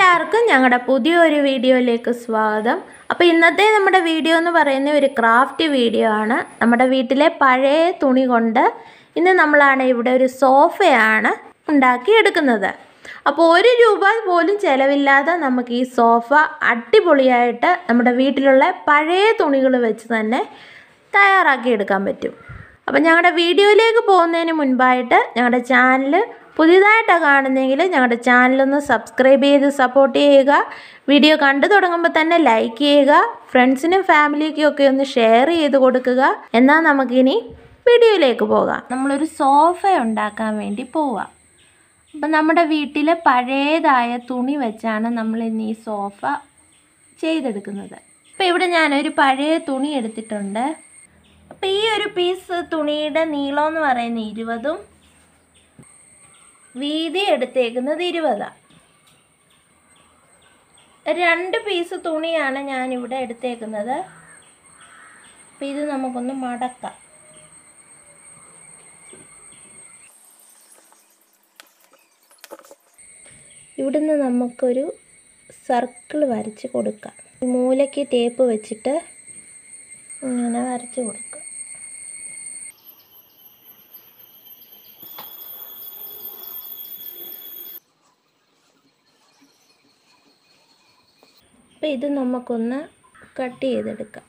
എല്ലാവർക്കും ഞങ്ങളുടെ പുതിയൊരു വീഡിയോയിലേക്ക് സ്വാഗതം അപ്പോൾ ഇന്നത്തെ നമ്മുടെ വീഡിയോ എന്ന് പറയുന്ന ഒരു ക്രാഫ്റ്റ് വീഡിയോ ആണ് നമ്മുടെ വീട്ടിലെ പഴയ തുണി കൊണ്ട് ഇന്ന് നമ്മളാണ് ഇവിടെ ഒരു സോഫയാണ് ഉണ്ടാക്കിയെടുക്കുന്നത് അപ്പോൾ ഒരു രൂപ പോലും ചിലവില്ലാതെ നമുക്ക് ഈ സോഫ അടിപൊളിയായിട്ട് നമ്മുടെ വീട്ടിലുള്ള പഴയ തുണികൾ വെച്ച് തന്നെ തയ്യാറാക്കി എടുക്കാൻ പറ്റും അപ്പം ഞങ്ങളുടെ വീഡിയോയിലേക്ക് പോകുന്നതിന് മുൻപായിട്ട് ഞങ്ങളുടെ ചാനൽ പുതിയതായിട്ടാണ് കാണുന്നതെങ്കിൽ ഞങ്ങളുടെ ചാനലൊന്ന് സബ്സ്ക്രൈബ് ചെയ്ത് സപ്പോർട്ട് ചെയ്യുക വീഡിയോ കണ്ടു തുടങ്ങുമ്പോൾ തന്നെ ലൈക്ക് ചെയ്യുക ഫ്രണ്ട്സിനും ഫാമിലിക്കും ഒക്കെ ഒന്ന് ഷെയർ ചെയ്ത് കൊടുക്കുക എന്നാൽ നമുക്കിനി വീഡിയോയിലേക്ക് പോകാം നമ്മളൊരു സോഫ ഉണ്ടാക്കാൻ വേണ്ടി പോവാം അപ്പം നമ്മുടെ വീട്ടിൽ പഴയതായ തുണി വെച്ചാണ് നമ്മൾ ഇന്ന് ഈ സോഫ ചെയ്തെടുക്കുന്നത് അപ്പോൾ ഇവിടെ ഞാനൊരു പഴയ തുണി എടുത്തിട്ടുണ്ട് അപ്പോൾ ഈ ഒരു പീസ് തുണിയുടെ നീളം എന്ന് പറയുന്നത് ഇരുപതും വീതി എടുത്തേക്കുന്നത് ഇരുപതാണ് രണ്ട് പീസ് തുണിയാണ് ഞാനിവിടെ എടുത്തേക്കുന്നത് അപ്പം ഇത് നമുക്കൊന്ന് മടക്കാം ഇവിടുന്ന് നമുക്കൊരു സർക്കിൾ വരച്ച് കൊടുക്കാം മൂലയ്ക്ക് ടേപ്പ് വെച്ചിട്ട് ഇങ്ങനെ വരച്ച് കൊടുക്കുക അപ്പം ഇത് നമുക്കൊന്ന് കട്ട് ചെയ്തെടുക്കാം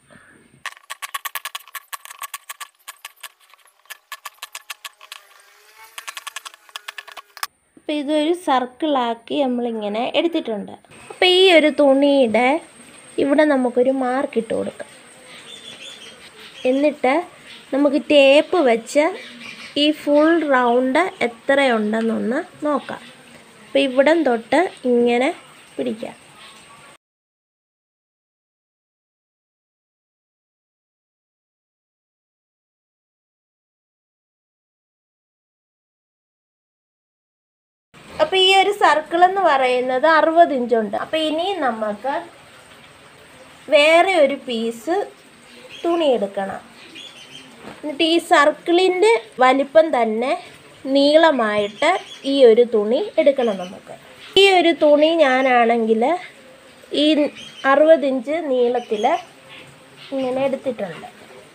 അപ്പോൾ ഇതൊരു സർക്കിളാക്കി നമ്മളിങ്ങനെ എടുത്തിട്ടുണ്ട് അപ്പോൾ ഈ ഒരു തുണിയുടെ ഇവിടെ നമുക്കൊരു മാർക്ക് ഇട്ട് കൊടുക്കാം എന്നിട്ട് നമുക്ക് ടേപ്പ് വെച്ച് ഈ ഫുൾ റൗണ്ട് എത്രയുണ്ടെന്നൊന്ന് നോക്കാം അപ്പോൾ ഇവിടം തൊട്ട് ഇങ്ങനെ പിടിക്കാം അപ്പോൾ ഈ ഒരു സർക്കിൾ എന്ന് പറയുന്നത് അറുപത് ഇഞ്ചുണ്ട് അപ്പോൾ ഇനി നമുക്ക് വേറെ ഒരു പീസ് തുണി എടുക്കണം എന്നിട്ട് ഈ സർക്കിളിൻ്റെ വലിപ്പം തന്നെ നീളമായിട്ട് ഈ ഒരു തുണി എടുക്കണം നമുക്ക് ഈ ഒരു തുണി ഞാനാണെങ്കിൽ ഈ അറുപത് ഇഞ്ച് നീളത്തിൽ ഇങ്ങനെ എടുത്തിട്ടുണ്ട്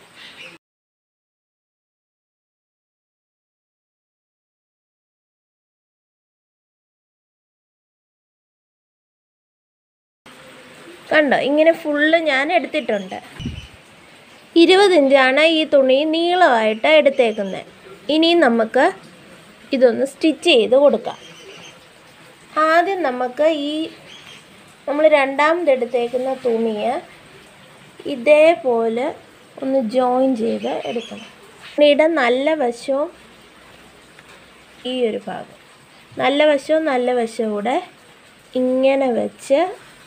കണ്ടോ ഇങ്ങനെ ഫുള്ള് ഞാൻ എടുത്തിട്ടുണ്ട് ഇരുപത് ഇഞ്ചാണ് ഈ തുണി നീളമായിട്ട് എടുത്തേക്കുന്നത് ഇനി നമുക്ക് ഇതൊന്ന് സ്റ്റിച്ച് ചെയ്ത് കൊടുക്കാം ആദ്യം നമുക്ക് ഈ നമ്മൾ രണ്ടാമത് എടുത്തേക്കുന്ന തുണിയെ ഇതേപോലെ ഒന്ന് ജോയിൻ ചെയ്ത് എടുക്കണം തുണിയുടെ നല്ല വശവും ഈ ഒരു ഭാഗം നല്ല വശവും നല്ല വശവും കൂടെ ഇങ്ങനെ വെച്ച്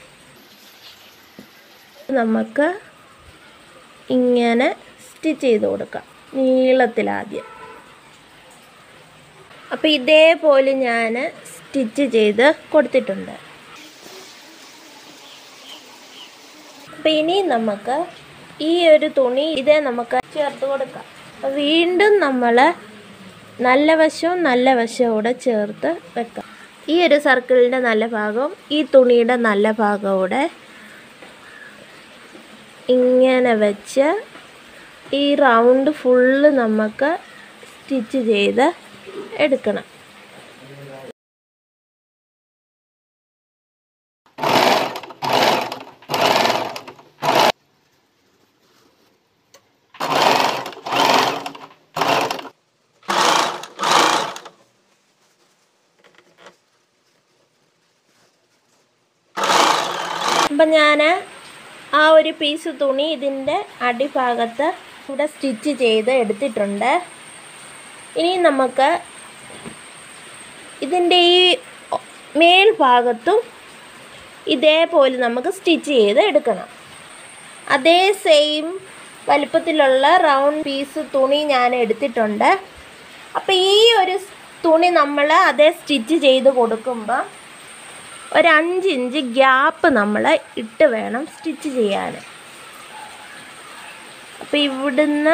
നമുക്ക് ഇങ്ങനെ സ്റ്റിച്ച് ചെയ്ത് കൊടുക്കാം നീളത്തിലാദ്യം അപ്പോൾ ഇതേപോലെ ഞാൻ സ്റ്റിച്ച് ചെയ്ത് കൊടുത്തിട്ടുണ്ട് അപ്പോൾ ഇനി നമുക്ക് ഈ ഒരു തുണി ഇതേ നമുക്ക് ചേർത്ത് കൊടുക്കാം അപ്പോൾ വീണ്ടും നമ്മൾ നല്ല വശവും നല്ല വശവും കൂടെ ചേർത്ത് വെക്കാം ഈ ഒരു സർക്കിളിൻ്റെ നല്ല ഭാഗവും ഈ തുണിയുടെ നല്ല ഭാഗവും കൂടെ ഇങ്ങനെ വെച്ച് ഈ റൗണ്ട് ഫുള്ള് നമുക്ക് സ്റ്റിച്ച് ചെയ്ത് എടുക്കണം അപ്പം ഞാൻ ആ ഒരു പീസ് തുണി ഇതിൻ്റെ അടിഭാഗത്ത് ഇവിടെ സ്റ്റിച്ച് ചെയ്ത് എടുത്തിട്ടുണ്ട് ഇനി നമുക്ക് ഇതിൻ്റെ ഈ മേൽഭാഗത്തും ഇതേപോലെ നമുക്ക് സ്റ്റിച്ച് ചെയ്ത് എടുക്കണം അതേ സെയിം വലിപ്പത്തിലുള്ള റൗണ്ട് പീസ് തുണി ഞാൻ എടുത്തിട്ടുണ്ട് അപ്പോൾ ഈ ഒരു തുണി നമ്മൾ അതേ സ്റ്റിച്ച് ചെയ്ത് കൊടുക്കുമ്പോൾ ഒരു അഞ്ച് ഇഞ്ച് ഗ്യാപ്പ് നമ്മൾ ഇട്ട് വേണം സ്റ്റിച്ച് ചെയ്യാൻ അപ്പോൾ ഇവിടുന്ന്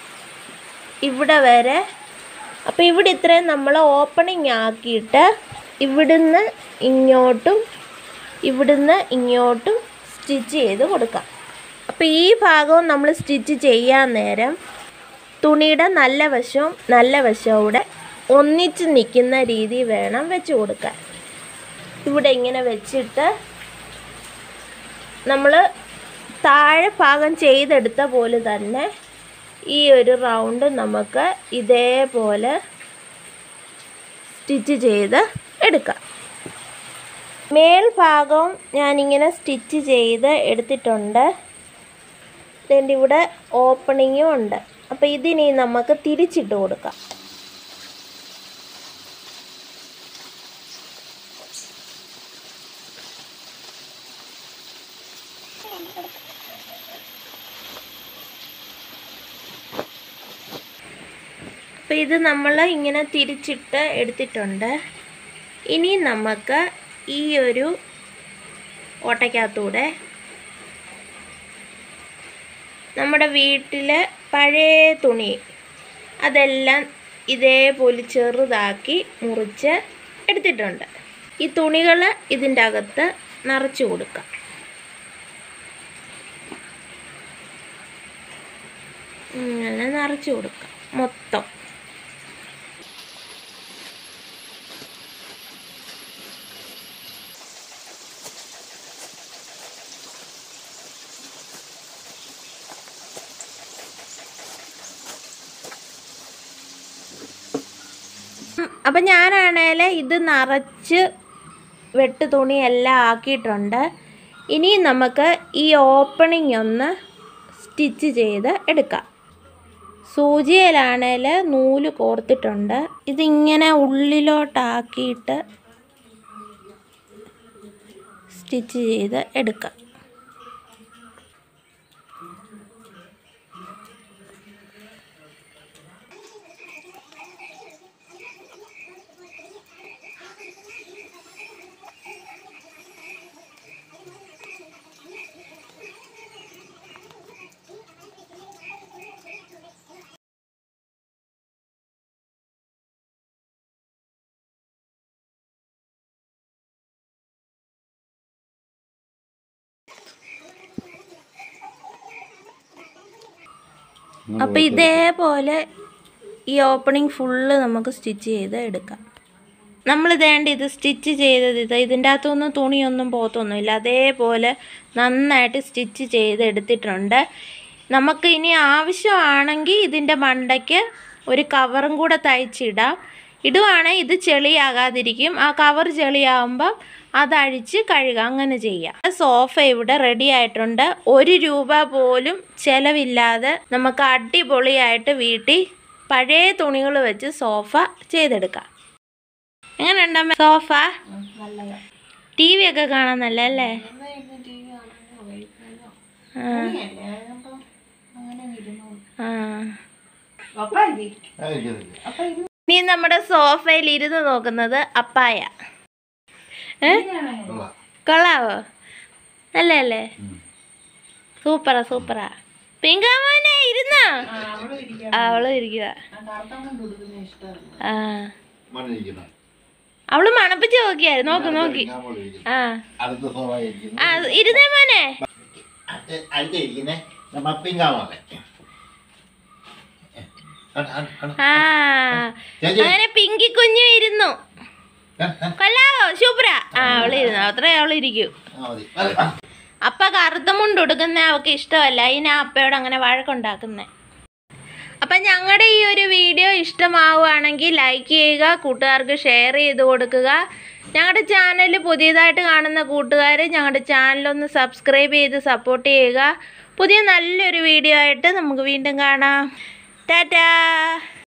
ഇവിടെ വരെ അപ്പോൾ ഇവിടെ ഇത്രയും നമ്മൾ ഓപ്പണിങ് ആക്കിയിട്ട് ഇവിടുന്ന് ഇങ്ങോട്ടും ഇവിടുന്ന് ഇങ്ങോട്ടും സ്റ്റിച്ച് ചെയ്ത് കൊടുക്കാം അപ്പോൾ ഈ ഭാഗവും നമ്മൾ സ്റ്റിച്ച് ചെയ്യാൻ നേരം തുണിയുടെ നല്ല വശവും നല്ല വശവും കൂടെ ഒന്നിച്ച് നിൽക്കുന്ന രീതി വേണം വെച്ച് കൊടുക്കാൻ ഇവിടെ ഇങ്ങനെ വെച്ചിട്ട് നമ്മൾ താഴെ ഭാഗം ചെയ്തെടുത്ത പോലെ തന്നെ ഈ ഒരു റൗണ്ട് നമുക്ക് ഇതേപോലെ സ്റ്റിച്ച് ചെയ്ത് എടുക്കാം മേൽഭാഗവും ഞാനിങ്ങനെ സ്റ്റിച്ച് ചെയ്ത് എടുത്തിട്ടുണ്ട് ഇതിൻ്റെ ഇവിടെ ഓപ്പണിങ്ങും ഉണ്ട് അപ്പോൾ ഇതിനി നമുക്ക് തിരിച്ചിട്ട് കൊടുക്കാം അപ്പോൾ ഇത് നമ്മൾ ഇങ്ങനെ തിരിച്ചിട്ട് എടുത്തിട്ടുണ്ട് ഇനി നമുക്ക് ഈ ഒരു ഓട്ടയ്ക്കകത്തൂടെ നമ്മുടെ വീട്ടിലെ പഴയ തുണി അതെല്ലാം ഇതേപോലെ ചെറുതാക്കി മുറിച്ച് എടുത്തിട്ടുണ്ട് ഈ തുണികൾ ഇതിൻ്റെ അകത്ത് നിറച്ച് കൊടുക്കാം ഇങ്ങനെ നിറച്ച് കൊടുക്കാം മൊത്തം അപ്പം ഞാനാണേൽ ഇത് നിറച്ച് വെട്ട് തുണിയെല്ലാം ആക്കിയിട്ടുണ്ട് ഇനി നമുക്ക് ഈ ഓപ്പണിംഗ് ഒന്ന് സ്റ്റിച്ച് ചെയ്ത് എടുക്കാം സൂചിയിലാണേൽ നൂല് കോർത്തിട്ടുണ്ട് ഇതിങ്ങനെ ഉള്ളിലോട്ടാക്കിയിട്ട് സ്റ്റിച്ച് ചെയ്ത് എടുക്കാം അപ്പോൾ ഇതേപോലെ ഈ ഓപ്പണിംഗ് ഫുള്ള് നമുക്ക് സ്റ്റിച്ച് ചെയ്ത് എടുക്കാം നമ്മൾ ഇതേണ്ട ഇത് സ്റ്റിച്ച് ചെയ്തത് ഇത് ഇതിൻ്റെ അകത്തൊന്നും തുണിയൊന്നും പോത്തൊന്നുമില്ല അതേപോലെ നന്നായിട്ട് സ്റ്റിച്ച് ചെയ്ത് എടുത്തിട്ടുണ്ട് നമുക്ക് ഇനി ആവശ്യമാണെങ്കിൽ ഇതിൻ്റെ മണ്ടയ്ക്ക് ഒരു കവറും കൂടെ തയ്ച്ചിടാം ഇടുവാണെങ്കിൽ ഇത് ചെളിയാകാതിരിക്കും ആ കവർ ചെളിയാകുമ്പം അതഴിച്ച് കഴുകാം അങ്ങനെ ചെയ്യാം സോഫ ഇവിടെ റെഡി ആയിട്ടുണ്ട് ഒരു രൂപ പോലും ചിലവില്ലാതെ നമുക്ക് അടിപൊളിയായിട്ട് വീട്ടിൽ പഴയ തുണികൾ വെച്ച് സോഫ ചെയ്തെടുക്കാം എങ്ങനെയുണ്ടമ്മ സോഫ ടി വി ഒക്കെ കാണാൻ നല്ലല്ലേ ആ ആ ഇനി നമ്മുടെ സോഫയിൽ ഇരുന്ന് നോക്കുന്നത് അപ്പായ ഏ കൊള്ളാവോ നല്ലല്ലേ സൂപ്പറാ സൂപ്പറാ പിങ്കാമോനെ ഇരുന്നോ അവള് ഇരിക്കുക ആ അവള് മണപ്പിച്ച് നോക്കിയായിരുന്നു നോക്ക് നോക്കി ആ അടുത്ത സ്വാഭാവികം ആ ഇരുന്നേ മോനെ അടുത്തിരിക്കുന്നേ നമ്മ പിങ്കാമോളെ ആ അങ്ങനെ പിങ്കി കുഞ്ഞു ഇരുന്നു കൊല്ലാവോ സൂപ്പറാ ആ അവള് ഇരുന്നു അത്രേ അവള് ഇരിക്കൂ അപ്പ കറുത്ത മുണ്ട് ഉടുക്കുന്ന അവൾക്ക് ഇഷ്ടമല്ല അതിന് ആ അപ്പയോട് അങ്ങനെ വഴക്കുണ്ടാക്കുന്നേ അപ്പം ഞങ്ങളുടെ ഈ ഒരു വീഡിയോ ഇഷ്ടമാവുകയാണെങ്കിൽ ലൈക്ക് ചെയ്യുക കൂട്ടുകാർക്ക് ഷെയർ ചെയ്ത് കൊടുക്കുക ഞങ്ങളുടെ ചാനൽ പുതിയതായിട്ട് കാണുന്ന കൂട്ടുകാർ ഞങ്ങളുടെ ചാനലൊന്ന് സബ്സ്ക്രൈബ് ചെയ്ത് സപ്പോർട്ട് ചെയ്യുക പുതിയ നല്ലൊരു വീഡിയോ ആയിട്ട് നമുക്ക് വീണ്ടും കാണാം ടാറ്റാ